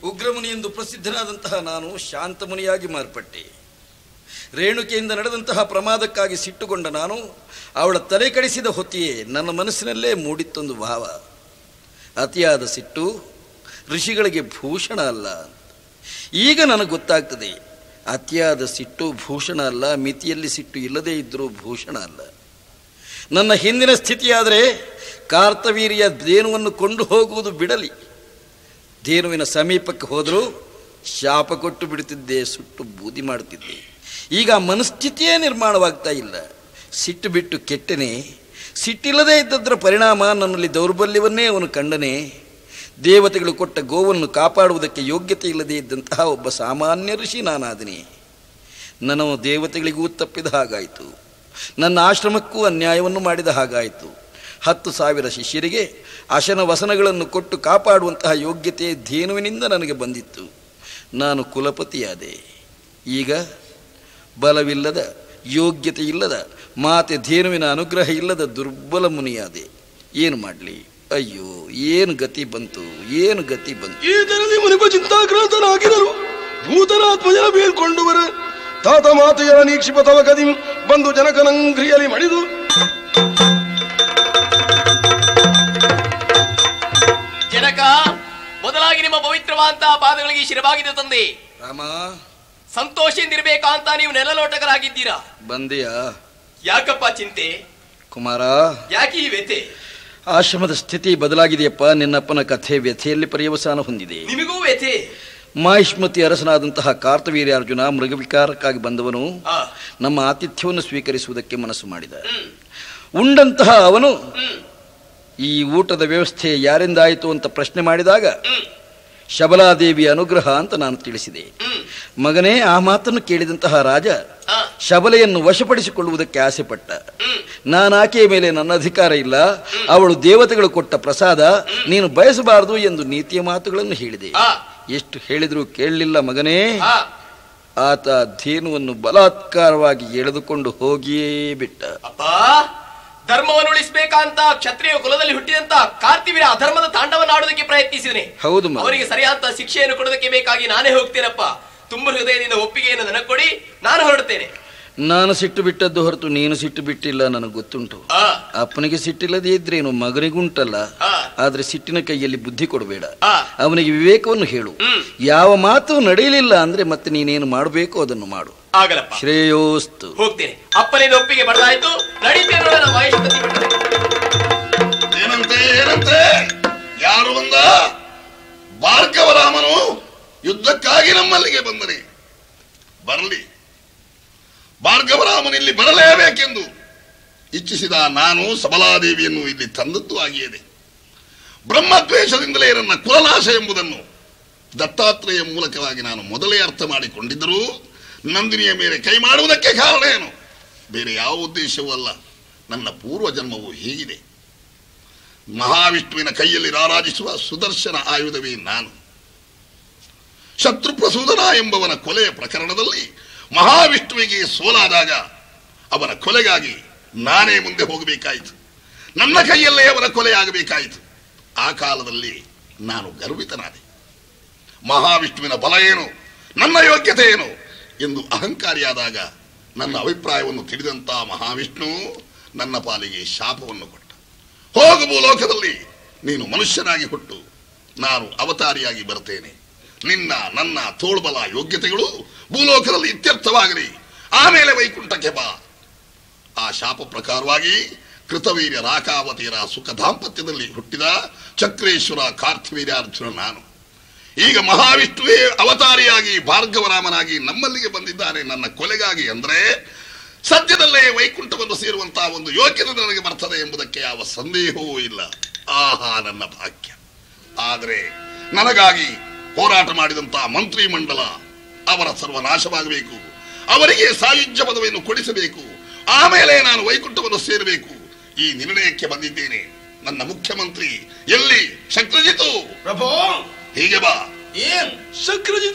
ಉಗ್ರಮುನಿ ಎಂದು ಪ್ರಸಿದ್ಧನಾದಂತಹ ನಾನು ಶಾಂತಮುನಿಯಾಗಿ ಮಾರ್ಪಟ್ಟೆ ರೇಣುಕೆಯಿಂದ ನಡೆದಂತಹ ಪ್ರಮಾದಕ್ಕಾಗಿ ಸಿಟ್ಟುಗೊಂಡ ನಾನು ಅವಳ ತಲೆ ಕಡಿಸಿದ ಹೊತ್ತಿಯೇ ನನ್ನ ಮನಸ್ಸಿನಲ್ಲೇ ಮೂಡಿತ್ತೊಂದು ಭಾವ ಅತಿಯಾದ ಸಿಟ್ಟು ಋಷಿಗಳಿಗೆ ಭೂಷಣ ಅಲ್ಲ ಅಂತ. ಈಗ ನನಗೆ ಗೊತ್ತಾಗ್ತದೆ ಅತಿಯಾದ ಸಿಟ್ಟು ಭೂಷಣ ಅಲ್ಲ ಮಿತಿಯಲ್ಲಿ ಸಿಟ್ಟು ಇಲ್ಲದೇ ಇದ್ದರೂ ಭೂಷಣ ಅಲ್ಲ ನನ್ನ ಹಿಂದಿನ ಸ್ಥಿತಿಯಾದರೆ ಕಾರ್ತವೀರ್ಯ ಧೇನುವನ್ನು ಕೊಂಡು ಹೋಗುವುದು ಬಿಡಲಿ ಧೇನುವಿನ ಸಮೀಪಕ್ಕೆ ಹೋದರೂ ಶಾಪ ಕೊಟ್ಟು ಬಿಡುತ್ತಿದ್ದೆ ಸುಟ್ಟು ಬೂದಿ ಮಾಡುತ್ತಿದ್ದೆ ಈಗ ಆ ಮನಸ್ಥಿತಿಯೇ ನಿರ್ಮಾಣವಾಗ್ತಾ ಇಲ್ಲ ಸಿಟ್ಟು ಬಿಟ್ಟು ಕೆಟ್ಟನೆ ಸಿಟ್ಟಿಲ್ಲದೇ ಇದ್ದದರ ಪರಿಣಾಮ ನನ್ನಲ್ಲಿ ದೌರ್ಬಲ್ಯವನ್ನೇ ಅವನು ಕಂಡನೆ ದೇವತೆಗಳು ಕೊಟ್ಟ ಗೋವನ್ನು ಕಾಪಾಡುವುದಕ್ಕೆ ಯೋಗ್ಯತೆ ಇಲ್ಲದೇ ಇದ್ದಂತಹ ಒಬ್ಬ ಸಾಮಾನ್ಯ ಋಷಿ ನಾನಾದನೆ ನನ್ನ ದೇವತೆಗಳಿಗೂ ತಪ್ಪಿದ ಹಾಗಾಯಿತು ನನ್ನ ಆಶ್ರಮಕ್ಕೂ ಅನ್ಯಾಯವನ್ನು ಮಾಡಿದ ಹಾಗಾಯಿತು ಹತ್ತು ಸಾವಿರ ಶಿಷ್ಯರಿಗೆ ಅಶನ ವಸನಗಳನ್ನು ಕೊಟ್ಟು ಕಾಪಾಡುವಂತಹ ಯೋಗ್ಯತೆ ಧೇನುವಿನಿಂದ ನನಗೆ ಬಂದಿತ್ತು ನಾನು ಕುಲಪತಿಯಾದೆ ಈಗ ಬಲವಿಲ್ಲದ ಯೋಗ್ಯತೆ ಇಲ್ಲದ ಮಾತೆ ಧೇನುವಿನ ಅನುಗ್ರಹ ಇಲ್ಲದ ದುರ್ಬಲ ಮುನಿಯಾದೆ ಏನು ಮಾಡಲಿ ಅಯ್ಯೋ ಏನು ಗತಿ ಬಂತು ಏನು ಗತಿ ಬಂತು ಈ ತರದಿ ಮುನಿಪ ಚಿಂತಾಕ್ರಾಂತನಾಗಿರಲು ಭೂತರಾತ್ಮಜನ ಬೀಳ್ಕೊಂಡು ಬರ ತಾತ ಮಾತೆಯರ ನೀಕ್ಷಿಪ ತವ ಕದಿಂ ಬಂದು ಜನಕನಂಗ್ರಿಯಲಿ ಮಡಿದು ಜನಕ ಮೊದಲಾಗಿ ನಿಮ್ಮ ಪವಿತ್ರವಾದಂತಹ ಪಾದಗಳಿಗೆ ಶಿರವಾಗಿದೆ ತಂದೆ ರಾಮ ಸಂತೋಷದಿಂದಿರ್ಬೇಕಾ ಅಂತ ನೀವು ನೆಲಲೋಟಕರಾಗಿದ್ದೀರಾ ಬಂದೆಯಾ ಯಾಕಪ್ಪ ಚಿಂತೆ ಕುಮಾರ ಯಾಕೆ ಈ ವ್ಯತೆ ಆಶ್ರಮದ ಸ್ಥಿತಿ ಬದಲಾಗಿದೆಯಪ್ಪ ನಿನ್ನಪ್ಪನ ಕಥೆ ವ್ಯಥೆಯಲ್ಲಿ ಪರ್ಯವಸಾನ ಹೊಂದಿದೆ ನಿಮಗೂ ವ್ಯತೆ ಮಾಹಿಷ್ಮತಿ ಅರಸನಾದಂತಹ ಕಾರ್ತವೀರ್ಯಾರ್ಜುನ ಮೃಗವಿಕಾರಕ್ಕಾಗಿ ಬಂದವನು ಆ, ನಮ್ಮ ಆತಿಥ್ಯವನ್ನು ಸ್ವೀಕರಿಸುವುದಕ್ಕೆ ಮನಸ್ಸು ಮಾಡಿದ ಹ್ಮ್, ಉಂಡಂತಹ ಅವನು ಹ್ಮ್, ಈ ಊಟದ ವ್ಯವಸ್ಥೆ ಯಾರಿಂದಾಯಿತು ಅಂತ ಪ್ರಶ್ನೆ ಮಾಡಿದಾಗ ಹ್ಮ್, ಶಬಲಾದೇವಿಯ ಅನುಗ್ರಹ ಅಂತ ನಾನು ತಿಳಿಸಿದೆ ಹ್ಮ್. ಮಗನೇ ಆ ಮಾತನ್ನು ಕೇಳಿದಂತಹ ರಾಜ ಆ, ಶಬಲೆಯನ್ನು ವಶಪಡಿಸಿಕೊಳ್ಳುವುದಕ್ಕೆ ಆಸೆ ಪಟ್ಟ ಹ್ಮ್. ನಾನು ಆಕೆಯ ಮೇಲೆ ನನ್ನ ಅಧಿಕಾರ ಇಲ್ಲ ಅವಳು ದೇವತೆಗಳು ಕೊಟ್ಟ ಪ್ರಸಾದ ನೀನು ಬಯಸಬಾರದು ಎಂದು ನೀತಿಯ ಮಾತುಗಳನ್ನು ಹೇಳಿದೆ ಆ, ಎಷ್ಟು ಹೇಳಿದರೂ ಕೇಳಲಿಲ್ಲ ಮಗನೇ ಆ, ಆತ ಧೇನುವನ್ನು ಬಲಾತ್ಕಾರವಾಗಿ ಎಳೆದುಕೊಂಡು ಹೋಗಿಯೇ ಬಿಟ್ಟ ಅಪ್ಪ ಧರ್ಮವನ್ನು ಉಳಿಸಬೇಕಂತ ಕ್ಷತ್ರಿಯ ಕುಲದಲ್ಲಿ ಹುಟ್ಟಿದಂತ ಕಾರ್ತಿವೀರ ಅಧರ್ಮದ ತಾಂಡವನ್ನಾಡುವುದಕ್ಕೆ ಪ್ರಯತ್ನಿಸಿದನೆ ಹೌದು ಮಗ. ಅವರಿಗೆ ಸರಿಯಾದ ಶಿಕ್ಷೆಯನ್ನು ಕೊಡೋದಕ್ಕೆ ಬೇಕಾಗಿ ನಾನೇ ಹೋಗ್ತೇನಪ್ಪ ತುಂಬ ಹೃದಯದಿಂದ ಒಪ್ಪಿಗೆಯನ್ನು ನನಗೆ ಕೊಡಿ ನಾನು ಹೊರಡುತ್ತೇನೆ ನಾನು ಸಿಟ್ಟು ಬಿಟ್ಟದ್ದು ಹೊರತು ನೀನು ಸಿಟ್ಟು ಬಿಟ್ಟಿಲ್ಲ ನನಗೆ ಗೊತ್ತುಂಟು ಆ, ಅಪ್ಪನಿಗೆ ಸಿಟ್ಟಿಲ್ಲದೆ ಇದ್ರೇನು ಮಗನಿಗುಂಟಲ್ಲ ಆ, ಆದ್ರೆ ಸಿಟ್ಟಿನ ಕೈಯಲ್ಲಿ ಬುದ್ಧಿ ಕೊಡಬೇಡ ಆ, ಅವನಿಗೆ ವಿವೇಕವನ್ನು ಹೇಳು ಹ್ಮ್. ಯಾವ ಮಾತು ನಡೆಯಲಿಲ್ಲ ಅಂದ್ರೆ ಮತ್ತೆ ನೀನೇನು ಮಾಡಬೇಕು ಅದನ್ನು ಮಾಡು ಆಗಲಪ್ಪ ಶ್ರೇಯೋಸ್ತು ಹೋಗ್ತೇನೆ ಅಪ್ಪನಿಂದ ಒಪ್ಪಿಗೆ ಬಡದಾಯ್ತು ನಡೀತೇನೆ ನೋಡೋಣ ಮಹೇಶ್ವತಿ ಬಿಟ್ಟರೆ ಏನಂತೆ ಏನಂತೆ ಯಾರು ಬಂದ ಭಾರ್ಗವರಾಮನು ಯುದ್ಧಕ್ಕಾಗಿ ನಮ್ಮಲ್ಲಿಗೆ ಬಂದನೆ ಬರಲಿ ಭಾರ್ಗವರಾಮನು ಇಲ್ಲಿ ಬರಲೇಬೇಕೆಂದು ಇಚ್ಛಿಸಿದ ನಾನು ಸಬಲಾದೇವಿಯನ್ನು ಇಲ್ಲಿ ತಂದದ್ದು ಆಗಿಯದೆ ಬ್ರಹ್ಮದ್ವೇಷದಿಂದಲೇ ನನ್ನ ಕುಲನಾಶ ಎಂಬುದನ್ನು ದತ್ತಾತ್ರೇಯ ಮೂಲಕವಾಗಿ ನಾನು ಮೊದಲೇ ಅರ್ಥ ಮಾಡಿಕೊಂಡಿದ್ದರೂ ನಂದಿನಿಯ ಮೇಲೆ ಕೈ ಮಾಡುವುದಕ್ಕೆ ಕಾರಣ ಏನು ಬೇರೆ ಯಾವ ಉದ್ದೇಶವೂ ಅಲ್ಲ ನನ್ನ ಪೂರ್ವ ಜನ್ಮವು ಹೀಗಿದೆ ಮಹಾವಿಷ್ಣುವಿನ ಕೈಯಲ್ಲಿ ರಾರಾಜಿಸುವ ಸುದರ್ಶನ ಆಯುಧವೇ ನಾನು ಶತ್ರುಪ್ರಸೂದನ ಎಂಬವನ ಕೊಲೆಯ ಪ್ರಕರಣದಲ್ಲಿ ಮಹಾವಿಷ್ಣುವಿಗೆ ಸೋಲಾದಾಗ ಅವನ ಕೊಲೆಗಾಗಿ ನಾನೇ ಮುಂದೆ ಹೋಗಬೇಕಾಯಿತು ನನ್ನ ಕೈಯಲ್ಲೇ ಅವನ ಕೊಲೆಯಾಗಬೇಕಾಯಿತು ಆ ಕಾಲದಲ್ಲಿ ನಾನು ಗರ್ವಿತನಾದೆ ಮಹಾವಿಷ್ಣುವಿನ ಬಲ ಏನು ನನ್ನ ಯೋಗ್ಯತೆ ಏನು ಎಂದು ಅಹಂಕಾರಿಯಾದಾಗ ನನ್ನ ಅಭಿಪ್ರಾಯವನ್ನು ತಿಳಿದಂತ ಮಹಾವಿಷ್ಣು ನನ್ನ ಪಾಲಿಗೆ ಶಾಪವನ್ನು ಕೊಟ್ಟ ಹೋಗು ಭೂಲೋಕದಲ್ಲಿ ನೀನು ಮನುಷ್ಯನಾಗಿ ಹುಟ್ಟು ನಾನು ಅವತಾರಿಯಾಗಿ ಬರ್ತೇನೆ ನಿನ್ನ ನನ್ನ ತೋಳ್ಬಲ ಯೋಗ್ಯತೆಗಳು ಭೂಲೋಕದಲ್ಲಿ ಇತ್ಯರ್ಥವಾಗಲಿ ಆಮೇಲೆ ವೈಕುಂಠಕ್ಕೆ ಬಾ ಆ ಶಾಪ ಪ್ರಕಾರವಾಗಿ ಕೃತವೀರ್ಯ ರಾಕಾವತಿಯರ ಸುಖ ದಾಂಪತ್ಯದಲ್ಲಿ ಹುಟ್ಟಿದ ಚಕ್ರೇಶ್ವರ ಕಾರ್ತಿವೀರ್ಯಾರ್ಜುನ ನಾನು ಈಗ ಮಹಾವಿಷ್ಣುವೇ ಅವತಾರಿಯಾಗಿ ಭಾರ್ಗವರಾಮನಾಗಿ ನಮ್ಮಲ್ಲಿಗೆ ಬಂದಿದ್ದಾನೆ ನನ್ನ ಕೊಲೆಗಾಗಿ ಅಂದ್ರೆ ಸದ್ಯದಲ್ಲೇ ವೈಕುಂಠವನ್ನು ಸೇರುವಂತಹ ಒಂದು ಯೋಗ್ಯತೆ ನನಗೆ ಬರ್ತದೆ ಎಂಬುದಕ್ಕೆ ಯಾವ ಸಂದೇಹವೂ ಇಲ್ಲ ಆಹಾ ನನ್ನ ಭಾಗ್ಯ ಆದರೆ ನನಗಾಗಿ ಹೋರಾಟ ಮಾಡಿದಂತಹ ಮಂತ್ರಿ ಮಂಡಲ ಅವರ ಸರ್ವನಾಶವಾಗಬೇಕು ಅವರಿಗೆ ಸಾಯುಜ್ಯ ಪದವಿಯನ್ನು ಕೊಡಿಸಬೇಕು ಆಮೇಲೆ ನಾನು ವೈಕುಂಠವನ್ನು ಸೇರಬೇಕು ಈ ನಿರ್ಣಯಕ್ಕೆ ಬಂದಿದ್ದೇನೆ ನನ್ನ ಮುಖ್ಯಮಂತ್ರಿ ಎಲ್ಲಿ ಶಕ್ರಜಿತು ಪ್ರಭೋ ಹೀಗೆ ಬಾ ಏನ್ ಶಕ್ರಜಿತ್